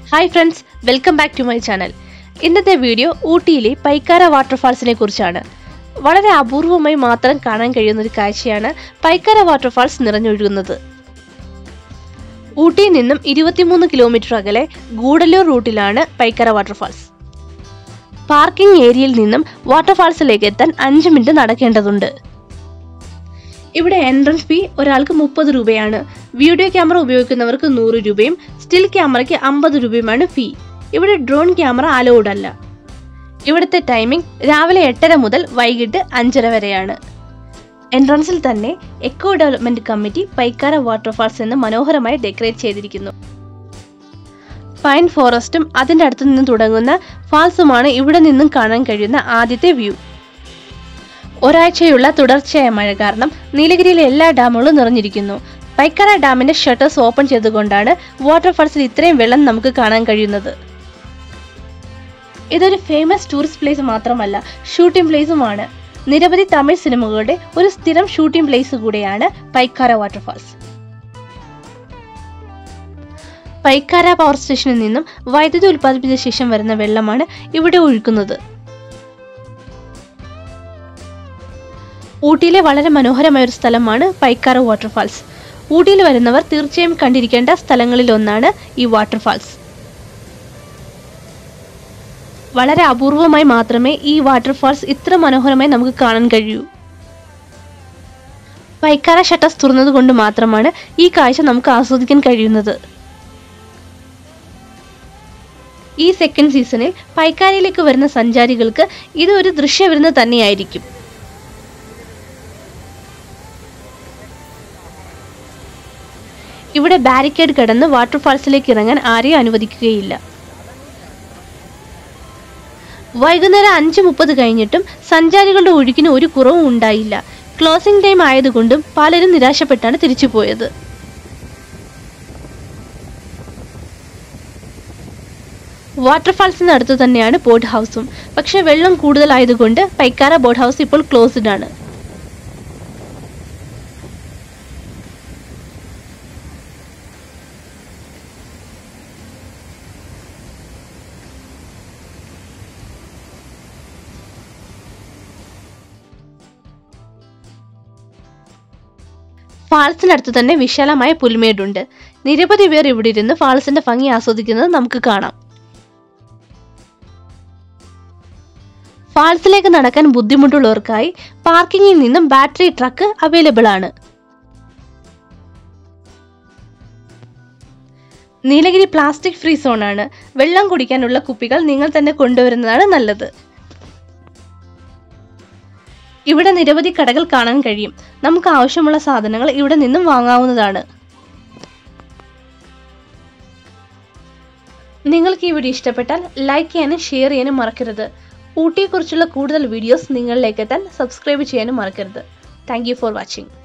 hi friends welcome back to my channel ഇന്നത്തെ video ഊട്ടിയിലെ പൈക്കാര വാട്ടർഫാൾസിനെ കുറിച്ചാണ് വളരെ അപൂർവമായി മാത്രം കാണാൻ കഴിയുന്ന ഒരു കാഴ്ചയാണ് പൈക്കാര വാട്ടർഫാൾസ് നിറഞ്ഞൊഴുകുന്നത് ഊട്ടിയിൽ നിന്നും ഇരുപത്തിമൂന്ന് കിലോമീറ്റർ അകലെ ഗൂഡല്ലൂർ റൂട്ടിലാണ് പൈക്കാര വാട്ടർഫാൾസ് പാർക്കിംഗ് ഏരിയയിൽ നിന്നും വാട്ടർഫാൾസിലേക്ക് എത്താൻ അഞ്ച് മിനിറ്റ് നടക്കേണ്ടതുണ്ട് ഇവിടെ എൻട്രൻസ് ഫീ ഒരാൾക്ക് മുപ്പത് രൂപയാണ് വീഡിയോ ക്യാമറ ഉപയോഗിക്കുന്നവർക്ക് നൂറ് രൂപയും സ്റ്റിൽ ക്യാമറയ്ക്ക് അമ്പത് രൂപയുമാണ് ഫീ ഇവിടെ ഡ്രോൺ ക്യാമറ അലൗഡ് അല്ല ഇവിടുത്തെ ടൈമിംഗ് രാവിലെ എട്ടര മുതൽ വൈകിട്ട് അഞ്ചര വരെയാണ് എൻട്രൻസിൽ തന്നെ eco development committee Pykara waterfalls എന്ന് മനോഹരമായി ഡെക്കറേറ്റ് ചെയ്തിരിക്കുന്നു പൈൻ ഫോറസ്റ്റും അതിൻ്റെ അടുത്ത് നിന്ന് തുടങ്ങുന്ന ഫാൾസുമാണ് ഇവിടെ നിന്നും കാണാൻ കഴിയുന്ന ആദ്യത്തെ വ്യൂ ഒരാഴ്ചയുള്ള തുടർച്ചയായ മഴ കാരണം നീലഗിരിയിലെ എല്ലാ ഡാമുകളും നിറഞ്ഞിരിക്കുന്നു പൈക്കര ഡാമിന്റെ ഷട്ടേഴ്സ് ഓപ്പൺ ചെയ്തുകൊണ്ടാണ് വാട്ടർഫാൾസിൽ ഇത്രയും വെള്ളം നമുക്ക് കാണാൻ കഴിയുന്നത് ഇതൊരു ഫേമസ് ടൂറിസ്റ്റ് പ്ലേസ് മാത്രമല്ല ഷൂട്ടിംഗ് പ്ലേസുമാണ് നിരവധി തമിഴ് സിനിമകളുടെ ഒരു സ്ഥിരം ഷൂട്ടിംഗ് പ്ലേസ് കൂടെയാണ് പൈക്കാര വാട്ടർഫാൾസ് പൈക്കാര പവർ സ്റ്റേഷനിൽ നിന്നും വൈദ്യുതി ഉൽപ്പാദിപ്പിച്ച ശേഷം വരുന്ന വെള്ളമാണ് ഇവിടെ ഒഴുക്കുന്നത് ഊട്ടിയിലെ വളരെ മനോഹരമായ ഒരു സ്ഥലമാണ് പൈക്കാറ വാട്ടർഫാൾസ് ഊട്ടിയിൽ വരുന്നവർ തീർച്ചയായും കണ്ടിരിക്കേണ്ട സ്ഥലങ്ങളിൽ ഒന്നാണ് ഈ വാട്ടർഫാൾസ് വളരെ അപൂർവമായി മാത്രമേ ഈ വാട്ടർഫാൾസ് ഇത്ര മനോഹരമായി നമുക്ക് കാണാൻ കഴിയൂ പൈക്കാര ഷട്ടസ് തുറന്നത് കൊണ്ട് മാത്രമാണ് ഈ കാഴ്ച നമുക്ക് ആസ്വദിക്കാൻ കഴിയുന്നത് ഈ സെക്കൻഡ് സീസണിൽ പൈക്കാരയിലേക്ക് വരുന്ന സഞ്ചാരികൾക്ക് ഇത് ഒരു ദൃശ്യവിരുന്ന് തന്നെയായിരിക്കും ഇവിടെ ബാരിക്കേഡ് കടന്ന് വാട്ടർഫാൾസിലേക്ക് ഇറങ്ങാൻ ആരെയും അനുവദിക്കുകയില്ല വൈകുന്നേരം അഞ്ച് മുപ്പത് കഴിഞ്ഞിട്ടും സഞ്ചാരികളുടെ ഒഴുക്കിന് ഒരു കുറവും ഉണ്ടായില്ല ക്ലോസിംഗ് ടൈം ആയതുകൊണ്ടും പലരും നിരാശപ്പെട്ടാണ് തിരിച്ചുപോയത് വാട്ടർഫാൾസിന് അടുത്ത് തന്നെയാണ് ബോട്ട് ഹൗസും പക്ഷേ വെള്ളം കൂടുതലായതുകൊണ്ട് പൈക്കാര ബോട്ട് ഹൗസ് ഇപ്പോൾ ക്ലോസ്ഡ് ആണ് ഫാൾസിനടുത്ത് തന്നെ വിശാലമായ പുൽമേടുണ്ട് നിരവധി പേർ ഇവിടെ ഇരുന്ന് ഫാൾസിന്റെ ഭംഗി ആസ്വദിക്കുന്നത് നമുക്ക് കാണാം ഫാൾസിലേക്ക് നടക്കാൻ ബുദ്ധിമുട്ടുള്ളവർക്കായി പാർക്കിങ്ങിൽ നിന്നും ബാറ്ററി ട്രക്ക് അവൈലബിൾ ആണ് നീലഗിരി പ്ലാസ്റ്റിക് ഫ്രീ സോണാണ് വെള്ളം കുടിക്കാനുള്ള കുപ്പികൾ നിങ്ങൾ തന്നെ കൊണ്ടുവരുന്നതാണ് നല്ലത് ഇവിടെ നിരവധി കടകൾ കാണാൻ കഴിയും നമുക്ക് ആവശ്യമുള്ള സാധനങ്ങൾ ഇവിടെ നിന്നും വാങ്ങാവുന്നതാണ് നിങ്ങൾക്ക് ഈ വീഡിയോ ഇഷ്ടപ്പെട്ടാൽ ലൈക്ക് ചെയ്യാനും ഷെയർ ചെയ്യാനും മറക്കരുത് ഊട്ടിയെക്കുറിച്ചുള്ള കൂടുതൽ വീഡിയോസ് നിങ്ങളിലേക്ക് എത്താൻ സബ്സ്ക്രൈബ് ചെയ്യാനും മറക്കരുത് താങ്ക് ഫോർ വാച്ചിങ്